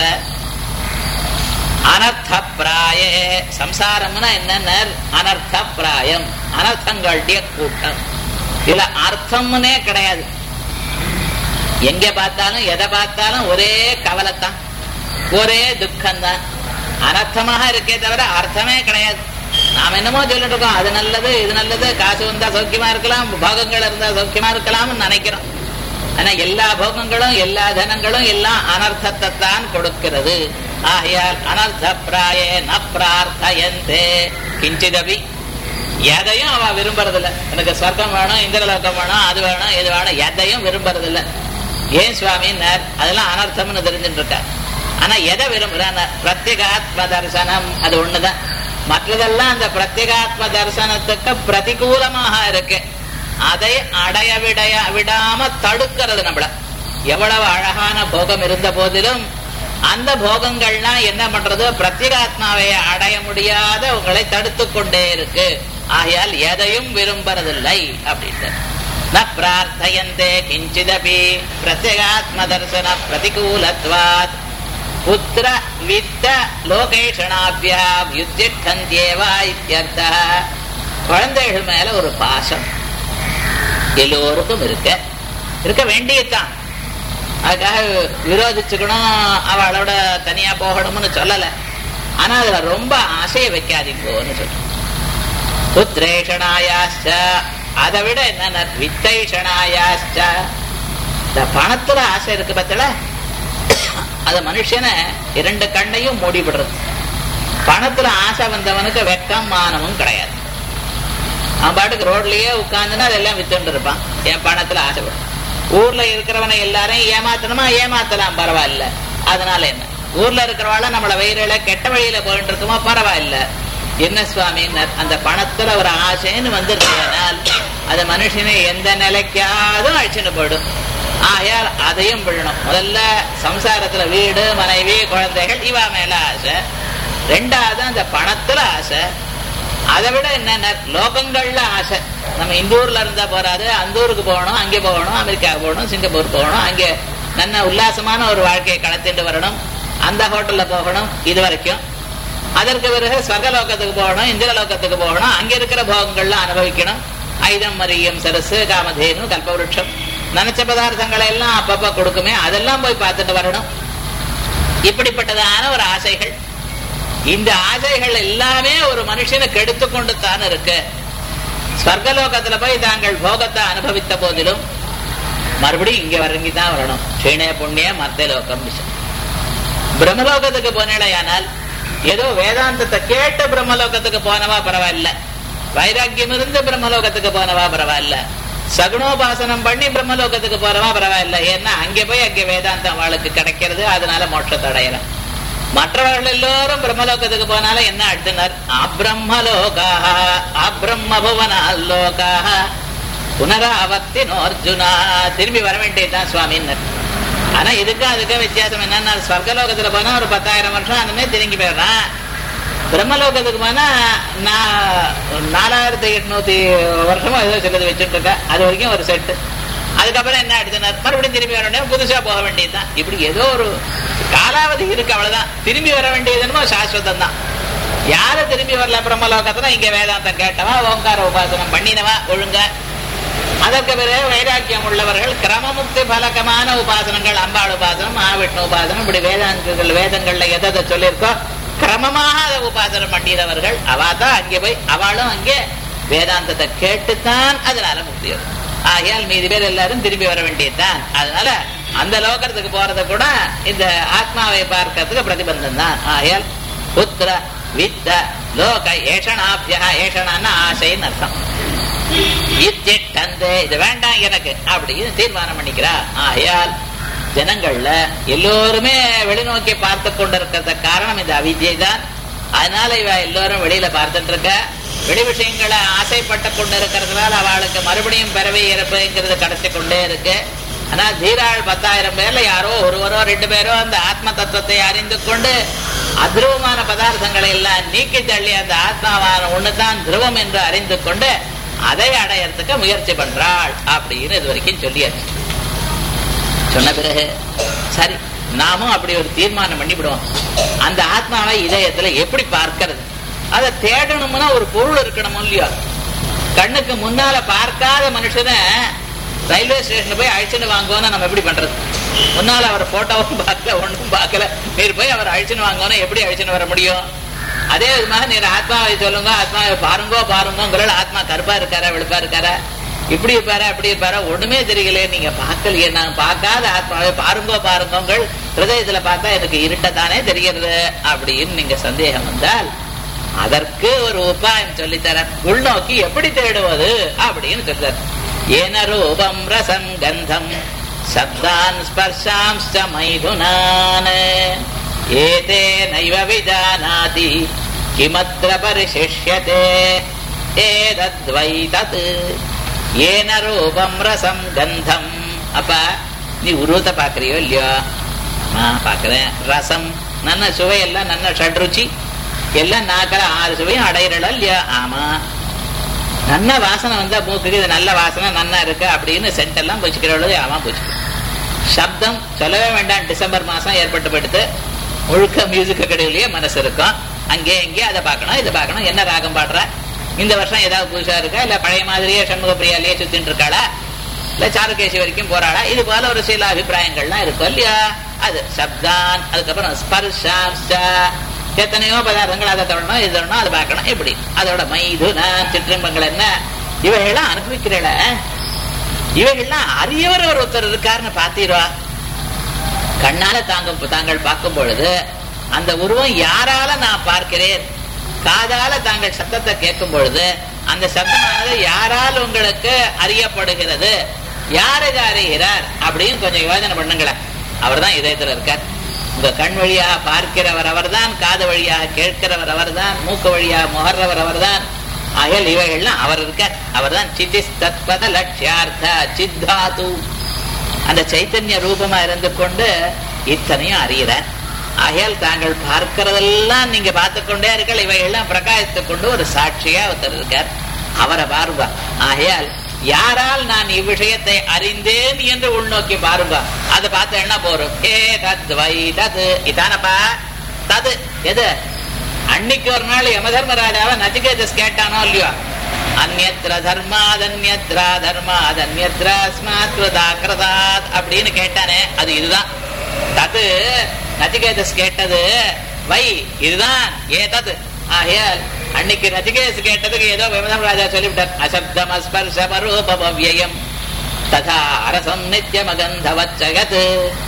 அனர்த்த பிராயே சம்சாரம்னா என்னென்ன அனர்த்த பிராயம் அனர்த்தங்களுடைய கூட்டம் இதுல அர்த்தம்னே கிடையாது எங்க பார்த்தாலும் எதை பார்த்தாலும் ஒரே கவலைத்தான் ஒரே துக்கம்தான் அனர்த்தமாக இருக்கே தவிர அர்த்தமே கிடையாது நாம் என்னமோ சொல்லிட்டு இருக்கோம் அது நல்லது இது நல்லது காசு வந்தா சௌக்கியமா இருக்கலாம் போகங்கள் இருந்தா சௌக்கியமா இருக்கலாம்னு நினைக்கிறோம் ஆனா எல்லா போகங்களும் எல்லா தனங்களும் எல்லாம் அனர்த்தத்தை தான் கொடுக்கிறது ஆகையால் அனர்த்த பிராயே ந பிரார்த்தயந்தே கிஞ்சிதபி எதையும் அவ விரும்புறதில்ல எனக்கு சொர்க்கம் வேணும் இந்திரலோகம் வேணும் அது வேணும் இது வேணும் எதையும் விரும்புறதில்ல ஏன் சுவாமின்னார் அதெல்லாம் அனர்த்தம்னு தெரிஞ்சுட்டு இருக்க ஆனா எதை விரும்புறான் பிரத்யேகாத்ம தரிசனம் அது ஒண்ணுதான் மற்றதெல்லாம் அந்த பிரத்யேகாத்ம தரிசனத்துக்கு பிரதிகூலமாக இருக்கு அதை அடைய விடைய விடாம தடுக்கிறது நம்மள எவ்வளவு அழகான போகம் இருந்த போதிலும் அந்த போகங்கள்லாம் என்ன பண்றது பிரத்யேகாத்மாவை அடைய முடியாத உங்களை தடுத்து கொண்டே இருக்கு ஆகையால் எதையும் விரும்புறதில்லை அப்படின்ட்டு ந பிரார்த்தயந்தே கிஞ்சிதபி பிரத்யேகாத்ம தர்சன பிரதிகூலத்வாத் புத்திர வித்த லோகேஷணாபியா யுத்தியேவா இத்தியர்த்த குழந்தைகள் மேல ஒரு பாசம் எல்லோருக்கும் இருக்க இருக்க வேண்டியதுதான் அதுக்காக விரோதிச்சுக்கணும் அவளோட தனியா போகணும்னு சொல்லல ஆனா அதுல ரொம்ப ஆசையை வைக்காதீங்கோன்னு சொல்றோம் புத்திரேஷனாயாச்ச அதை விட என்ன வித்தைஷனாயாச்ச இந்த பணத்துல ஆசை இருக்கு பத்தல அது மனுஷனை இரண்டு கண்ணையும் மூடி விடுறது பணத்துல ஆசை வந்தவனுக்கு வெக்கம் மானமும் கிடையாது அவன் பாட்டுக்கு ரோட்லயே உட்கார்ந்துன்னா அதெல்லாம் வித்துட்டு இருப்பான் என் பணத்துல ஆசைப்படும் ஊர்ல இருக்கிறவனை எல்லாரையும் ஏமாத்தணுமா ஏமாத்தலாம் பரவாயில்ல அதனால என்ன ஊர்ல இருக்கிறவாள நம்மள வயிறுல கெட்ட வழியில போயிட்டு இருக்குமா பரவாயில்ல என்ன சுவாமி அந்த பணத்துல ஒரு ஆசைன்னு வந்திருக்கிறதுனால் அது மனுஷனை எந்த நிலைக்காவது அழிச்சுட்டு போயிடும் ஆகையால் அதையும் விழணும் முதல்ல சம்சாரத்துல வீடு மனைவி குழந்தைகள் இவா மேல ஆசை ரெண்டாவது அந்த பணத்துல ஆசை அதை விட என்னென்ன லோகங்கள்ல ஆசை நம்ம இந்த ஊர்ல இருந்தா போறாது அந்த ஊருக்கு போகணும் அங்கே போகணும் அமெரிக்கா போகணும் சிங்கப்பூர் போகணும் அங்கே நல்ல உல்லாசமான ஒரு வாழ்க்கையை கடத்திட்டு வரணும் அந்த ஹோட்டல்ல போகணும் இது வரைக்கும் அதற்கு பிறகு ஸ்வர்கலோகத்துக்கு போகணும் இந்திரலோகத்துக்கு போகணும் அங்க இருக்கிற போகங்கள்ல அனுபவிக்கணும் ஐதம் மரியம் சரசு காமதேனு கல்பவருஷம் நினைச்ச பதார்த்தங்களை எல்லாம் அப்பப்ப கொடுக்குமே அதெல்லாம் போய் பார்த்துட்டு வரணும் இப்படிப்பட்டதான ஒரு ஆசைகள் இந்த ஆசைகள் எல்லாமே ஒரு மனுஷனை கெடுத்து கொண்டு தான் இருக்கு ஸ்வர்கலோகத்துல போய் தாங்கள் போகத்தை அனுபவித்த போதிலும் மறுபடியும் இங்க வரங்கி தான் வரணும் க்ஷீணே புண்ணிய மத்திய லோகம் விஷயம் பிரம்மலோகத்துக்கு போனேடையானால் ஏதோ வேதாந்தத்தை கேட்டு பிரம்மலோகத்துக்கு போனவா பரவாயில்ல வைராக்கியம் இருந்து பிரம்மலோகத்துக்கு போனவா பரவாயில்ல சகுனோபாசனம் பண்ணி பிரம்மலோகத்துக்கு போறவா பரவாயில்ல ஏன்னா அங்கே போய் அங்கே வேதாந்தம் அவளுக்கு கிடைக்கிறது அதனால மோட்சத்தை அடையலாம் மற்றவர்கள் எல்லோரும் பிரம்மலோகத்துக்கு போனாலும் என்ன அடுத்தினர் அப்ரம்மலோகாக அப்ரம்ம புவனாலோகாக புனராவர்த்தி நோர்ஜுனா திரும்பி வர வேண்டியதுதான் சுவாமின்னர் ஆனா இதுக்கும் அதுக்கும் வித்தியாசம் என்னன்னா ஸ்வர்கலோகத்துல போனா ஒரு பத்தாயிரம் வருஷம் அந்த மாதிரி திரும்பி போயிடுறான் பிரம்மலோகத்துக்கு போனா நான் நாலாயிரத்தி எட்நூத்தி வருஷமா ஏதோ சிலது வச்சுட்டு இருக்கேன் அது வரைக்கும் ஒரு செட்டு அதுக்கப்புறம் என்ன எடுத்துனார் மறுபடியும் திரும்பி வர வேண்டிய புதுசா போக வேண்டியதுதான் இப்படி ஏதோ ஒரு காலாவதி இருக்கு அவ்வளவுதான் திரும்பி வர வேண்டியது என்னமோ சாஸ்வதம் தான் யாரு திரும்பி வரல பிரம்மலோகத்துல இங்க வேதாந்தம் கேட்டவா ஓங்கார உபாசனம் பண்ணினவா ஒழுங்க அதற்கு பிறகு வைராக்கியம் உள்ளவர்கள் கிரமமுக்தி பலகமான உபாசனங்கள் அம்பாள் உபாசனம் மகாவிஷ்ணு உபாசனம் இப்படி வேதாந்தங்கள் வேதங்கள்ல எதை சொல்லியிருக்கோ கிரமமாக அதை உபாசனம் பண்ணினவர்கள் அவா தான் அங்கே போய் அவளும் அங்கே வேதாந்தத்தை கேட்டுத்தான் அதனால முக்தி வரும் ஆகையால் மீதி பேர் எல்லாரும் திரும்பி வர வேண்டியதுதான் அதனால அந்த லோகத்துக்கு போறது கூட இந்த ஆத்மாவை பார்க்கறதுக்கு பிரதிபந்தம் தான் ஆகையால் புத்திர வித்த லோக ஏஷனாபியா ஏஷனான ஆசைன்னு அர்த்தம் இத்திட்டந்து இது வேண்டாம் எனக்கு அப்படின்னு தீர்மானம் பண்ணிக்கிறா ஆகையால் ஜனங்கள்ல எல்லோருமே வெளிநோக்கி பார்த்து கொண்டிருக்கிறது காரணம் இந்த அவித்யை தான் அதனால இவ எல்லோரும் வெளியில பார்த்துட்டு இருக்க வெளி விஷயங்களை ஆசைப்பட்டு கொண்டு இருக்கிறதுனால அவளுக்கு மறுபடியும் பிறவி இறப்புங்கிறது கடத்தி கொண்டே இருக்கு ஆனா தீராள் பத்தாயிரம் பேர்ல யாரோ ஒருவரோ ரெண்டு பேரோ அந்த ஆத்ம தத்துவத்தை அறிந்து கொண்டு அத்ருவமான பதார்த்தங்களை எல்லாம் நீக்கி தள்ளி அந்த ஆத்மாவான ஒண்ணுதான் துருவம் என்று அறிந்து கொண்டு அதை அடையறதுக்கு முயற்சி பண்றாள் அப்படின்னு இது வரைக்கும் சொல்லியாச்சு சொன்ன பிறகு சரி நாமும் அப்படி ஒரு தீர்மானம் பண்ணிவிடுவோம் அந்த ஆத்மாவை இதயத்துல எப்படி பார்க்கிறது அதை தேடணும்னா ஒரு பொருள் இருக்கணும் இல்லையோ கண்ணுக்கு முன்னால பார்க்காத மனுஷனை ரயில்வே ஸ்டேஷன் போய் அழிச்சுன்னு வாங்குவோம்னா நம்ம எப்படி பண்றது முன்னால அவர் போட்டோவும் பார்க்கல ஒன்றும் பார்க்கல நீர் போய் அவர் அழிச்சுன்னு வாங்குவோம்னா எப்படி அழிச்சுன்னு வர முடியும் அதே விதமாக நீர் ஆத்மாவை சொல்லுங்க ஆத்மாவை பாருங்கோ பாருங்கோங்கிற ஆத்மா கருப்பா இருக்காரா வெளுப்பா இருக்காரா இப்படி இருப்பாரா அப்படி இருப்பாரா ஒண்ணுமே தெரியல நீங்க பார்க்கலையே நான் பார்க்காத ஆத்மாவை பாருங்கோ பாருங்கோங்கள் ஹிருதயத்துல பார்த்தா எனக்கு இருட்டத்தானே தெரிகிறது அப்படின்னு நீங்க சந்தேகம் வந்தால் அதற்கு ஒரு உபாயம் சொல்லித்தர உள்நோக்கி எப்படி தேடுவது அப்படின்னு சொல்றார் ஏன ரூபம் ரசம் கந்தம் சப்தான் ஸ்பர்ஷாம்ச மைதுனான் ஏதே நைவ விஜானாதி கிமத்ர பரிசிஷ்யதே ஏதத்வை தத் ஏன ரூபம் ரசம் கந்தம் அப்ப நீ உருவத்தை பாக்குறியோ இல்லையோ நான் பாக்குறேன் ரசம் நல்ல சுவையெல்லாம் நல்ல ஷட்ருச்சி எல்லாம் நாக்கிற ஆறு சுவையும் அடையிறடா இல்லையா ஆமா நல்ல வாசனை வந்தா மூக்குக்கு இது நல்ல வாசனை நன்னா இருக்கு அப்படின்னு சென்ட் எல்லாம் போச்சுக்கிறவளது ஆமா போச்சு சப்தம் சொல்லவே வேண்டாம் டிசம்பர் மாசம் ஏற்பட்டு போயிடுத்து முழுக்க மியூசிக் கடையிலேயே மனசு இருக்கும் அங்கே இங்கே அதை பார்க்கணும் இதை பார்க்கணும் என்ன ராகம் பாடுற இந்த வருஷம் ஏதாவது புதுசா இருக்கா இல்ல பழைய மாதிரியே சண்முக பிரியாலேயே சுத்தின்னு இருக்காளா இல்ல சாருகேசி வரைக்கும் போறாளா இது போல ஒரு சில அபிப்பிராயங்கள்லாம் இருக்கும் இல்லையா அது சப்தான் அதுக்கப்புறம் ஸ்பர்ஷாம்ச எத்தனையோ பதார்த்தங்கள் அதை தொடரணும் இது தொடரணும் அதை பார்க்கணும் இப்படி அதோட மைதுன சிற்றின்பங்கள் என்ன இவைகள்லாம் அனுபவிக்கிறீள இவைகள்லாம் அறியவர் ஒருத்தர் இருக்காருன்னு பாத்தீரா கண்ணால தாங்க தாங்கள் பார்க்கும் பொழுது அந்த உருவம் யாரால நான் பார்க்கிறேன் காதால தாங்கள் சத்தத்தை கேட்கும் பொழுது அந்த சத்தமானது யாரால் உங்களுக்கு அறியப்படுகிறது யார் இதை அறிகிறார் அப்படின்னு கொஞ்சம் யோசனை பண்ணுங்களேன் அவர் தான் இதயத்தில் இருக்கார் உங்க கண் வழியாக பார்க்கிறவர் அவர்தான் காது வழியாக கேட்கிறவர் அவர்தான் மூக்கு வழியாக முகர்றவர் அவர்தான் ஆகையால் இவைகள்லாம் அவர் இருக்கார் அவர் தான் சித்திஸ் தத்பத லட்சியார்த்த சித்தாது அந்த சைத்தன்ய ரூபமா இருந்து கொண்டு இத்தனையும் அறிகிறார் ஆகையால் தாங்கள் பார்க்கிறதெல்லாம் நீங்க பார்த்து கொண்டே இருக்கல் இவையெல்லாம் பிரகாசித்துக் கொண்டு ஒரு சாட்சியா ஒருத்தர் இருக்கார் அவரை பாருங்க ஆகையால் யாரால் நான் இவ்விஷயத்தை அறிந்தேன் என்று உள்நோக்கி பாருங்க அதை பார்த்து என்ன போறோம் ஏ தத் வை தது இதானப்பா தது எது அன்னைக்கு ஒரு நாள் யமதர்மராஜாவை நச்சிகேதஸ் கேட்டானோ இல்லையோ அந்நத்திர தர்மாத் அந்நத்ரா தர்மாத் அந்நத்ரா அஸ்மாத் கிருதா கிருதாத் அப்படின்னு கேட்டானே அது இதுதான் தது நச்சிகேதஸ் கேட்டது வை இதுதான் ஏதது ஆகையால் அன்னைக்கு நச்சிகேதஸ் கேட்டதுக்கு ஏதோ விமதம் ராஜா சொல்லிவிட்டார் அசப்தம் அஸ்பர்ஷ பரூபவ்யயம் ததா அரசம் நித்தியமகந்தவச்சகத்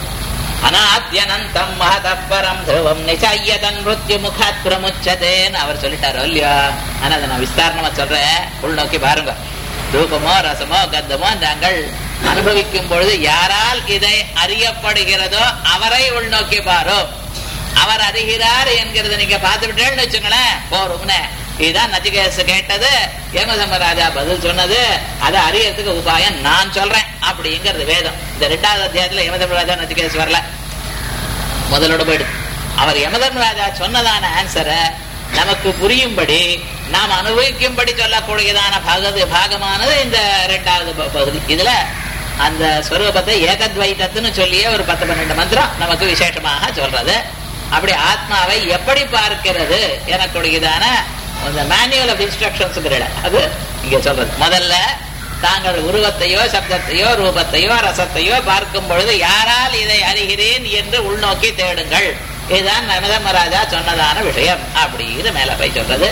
அநாத்யனந்தம் மகதப்பரம் துருவம் நிச்சயதன் மிருத்யு முகாத் பிரமுச்சதேன்னு அவர் சொல்லிட்டாரோ இல்லையா ஆனா அதை நான் விஸ்தாரணமா சொல்றேன் உள்நோக்கி பாருங்க ரூபமோ ரசமோ கந்தமோ தாங்கள் அனுபவிக்கும் பொழுது யாரால் இதை அறியப்படுகிறதோ அவரை உள்நோக்கி பாரோ அவர் அறிகிறார் என்கிறத நீங்க பார்த்து விட்டேன்னு வச்சுங்களேன் போரும்னு இதுதான் நச்சிகேசு கேட்டது யமதர்மராஜா பதில் சொன்னது அதை அறியறதுக்கு உபாயம் நான் சொல்றேன் அப்படிங்கிறது வேதம் இந்த ரெண்டாவது அத்தியாயத்துல யமதர்மராஜா நச்சிகேசு வரல முதலோட போயிடுது அவர் யமதர்மராஜா சொன்னதான ஆன்சரை நமக்கு புரியும்படி நாம் அனுபவிக்கும்படி சொல்லக்கூடியதான பகுதி பாகமானது இந்த ரெண்டாவது ப- பகுதி இதுல அந்த ஸ்வரூபத்தை ஏகத்வைத்தத்துன்னு சொல்லியே ஒரு பத்து பன்னெண்டு மந்திரம் நமக்கு விசேஷமாக சொல்றது அப்படி ஆத்மாவை எப்படி பார்க்கிறது எனக்கூடியதான அந்த மேனுவல் ஆஃப் இன்ஸ்ட்ரக்ஷன்ஸ் அது இங்க சொல்றது முதல்ல தாங்கள் உருவத்தையோ சப்தத்தையோ ரூபத்தையோ ரசத்தையோ பார்க்கும் பொழுது யாரால் இதை அறிகிறேன் என்று உள்நோக்கி தேடுங்கள் இதுதான் நமதமராஜா சொன்னதான விஷயம் அப்படின்னு மேல போய் சொல்றது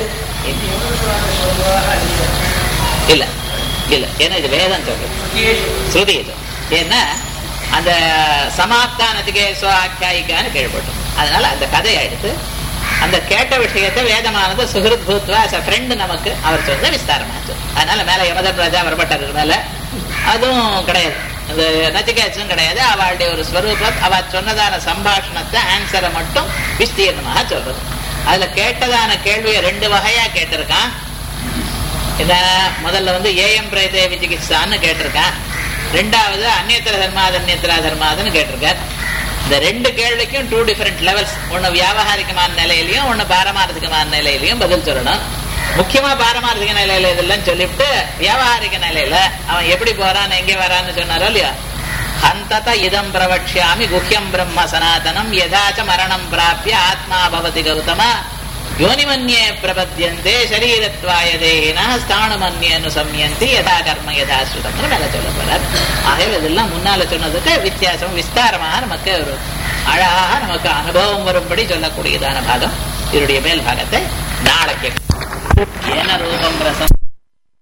இல்ல இல்ல ஏன்னா இது வேதம் சொல்றது ஸ்ருதி இது ஏன்னா அந்த சமாப்தானத்துக்கே சோ ஆக்கியாயிக்கான்னு கேள்விப்பட்டோம் அதனால அந்த கதையை எடுத்து அந்த கேட்ட விஷயத்தை வேதமானது சுகிருத் பூத்வா ஃப்ரெண்டு நமக்கு அவர் சொன்ன விஸ்தாரமா சொல்லு. அதனால மேல யமதம் ராஜா வரப்பட்டது மேல அதுவும் கிடையாது அந்த நச்சிகேட்சும் கிடையாது அவளுடைய ஒரு ஸ்வரூபம் அவ சொன்னதான சம்பாஷணத்தை ஆன்சரை மட்டும் விஸ்தீர்ணமாக சொல்றது அதுல கேட்டதான கேள்வியை ரெண்டு வகையா கேட்டிருக்கான் இத முதல்ல வந்து ஏஎம் பிரேதே விசிகிச்சான்னு கேட்டிருக்கேன் ரெண்டாவது அந்நியத்திர தர்மாத் அந்நியத்திரா தர்மாதுன்னு கேட்டிருக்கார் இந்த ரெண்டு கேள்விக்கும் டூ டிஃபரெண்ட் லெவல்ஸ் ஒன்னு வியாபகாரிகமான நிலையிலையும் ஒன்னு பாரமார்த்திகமான நிலையிலையும் பதில் சொல்லணும் முக்கியமா பாரமார்த்திக நிலையில இதெல்லாம் சொல்லிவிட்டு வியாபகாரிக நிலையில அவன் எப்படி போறான் எங்க வரான்னு சொன்னாரோ இல்லையா ஹந்தத இதம் பிரவக்ஷாமி குஹ்யம் பிரம்ம சனாதனம் யதாச்ச மரணம் பிராப்பிய ஆத்மா பவதி கௌதம யோனிமன்யே பிரபத்தியந்தே சரீரத்வாய தேகினா ஸ்தானுமன்யேனு சம்யந்தி யதா கர்ம யதா ஸ்ருதம்னு மேல சொல்ல போறார் ஆகவே இதெல்லாம் முன்னால சொன்னதுக்கு வித்தியாசம் விஸ்தாரமாக நமக்கு ஒரு அழகாக நமக்கு அனுபவம் வரும்படி சொல்லக்கூடியதான பாகம் இதனுடைய மேல் பாகத்தை நாளைக்கு ஏன ரூபம் ரசம்